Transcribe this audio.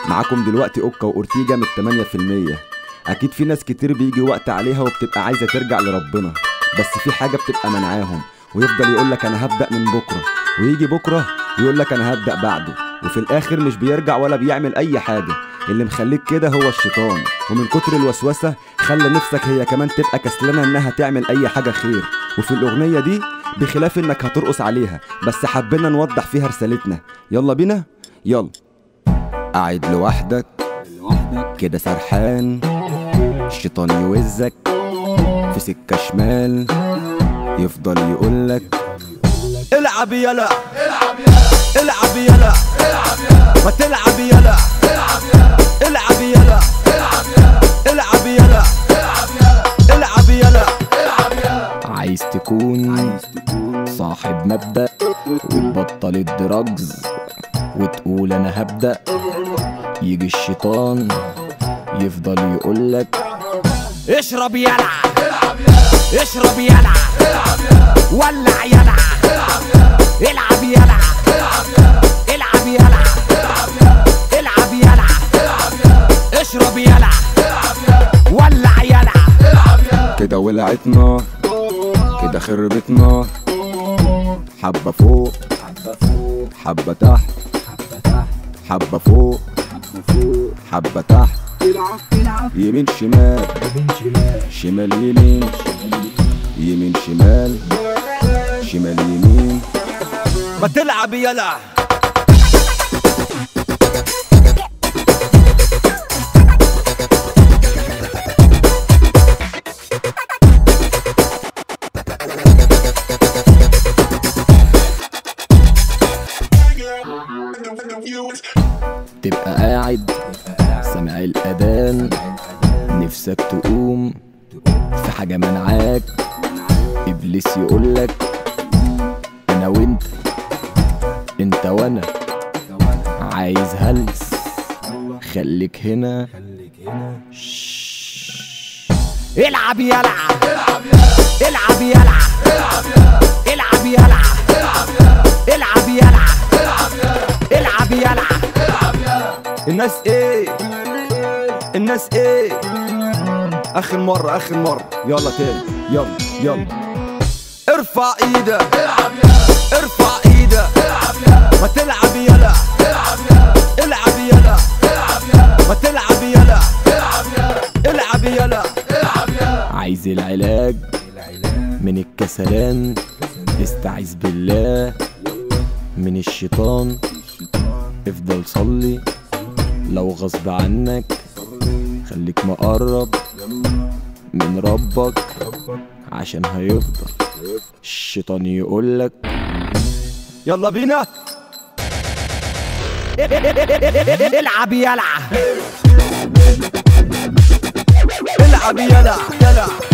معاكم دلوقتي اوكا واورتيجا من 8% اكيد في ناس كتير بيجي وقت عليها وبتبقى عايزه ترجع لربنا بس في حاجه بتبقى منعاهم ويفضل يقول لك انا هبدا من بكره ويجي بكره يقول لك انا هبدا بعده وفي الاخر مش بيرجع ولا بيعمل اي حاجه اللي مخليك كده هو الشيطان ومن كتر الوسوسه خلى نفسك هي كمان تبقى كسلانه انها تعمل اي حاجه خير وفي الاغنيه دي بخلاف انك هترقص عليها بس حبينا نوضح فيها رسالتنا يلا بينا يلا قاعد لوحدك كده سرحان الشيطان يوزك في سكة شمال يفضل يقولك العب يلا العب يلا ما تلعب يلا العب يلا العب يلا العب يلا عايز تكون صاحب مبدأ وتبطل الدراجز وتقول انا هبدأ يجي الشيطان يفضل يقولك اشرب يلع اشرب يلع ولع يلع العب يلع العب يلع العب يلع اشرب يلع ولع يلع كده ولعت نار كده خربت نار حبة فوق حبة تحت حبة فوق حبة تحت يمين شمال شمال يمين يمين شمال شمال يمين ما تلعب يلع تبقى قاعد سامع الأذان نفسك تقوم في حاجة منعاك إبليس يقولك أنا وأنت أنت وأنا عايز هلس خليك هنا العب يلع العب يلع العب يلع العب يلع العب يلع الناس ايه الناس ايه اخر مرة اخر مرة يلا تاني يلا يلا ارفع ايدك ارفع ايدك ما تلعب يلا العب يلا ما تلعب يلا العب يلا عايز العلاج من الكسلان استعيذ بالله من الشيطان افضل صلي لو غصب عنك خليك مقرب من ربك عشان هيفضل الشيطان يقولك يلا بينا العب يلع العب يلا يلا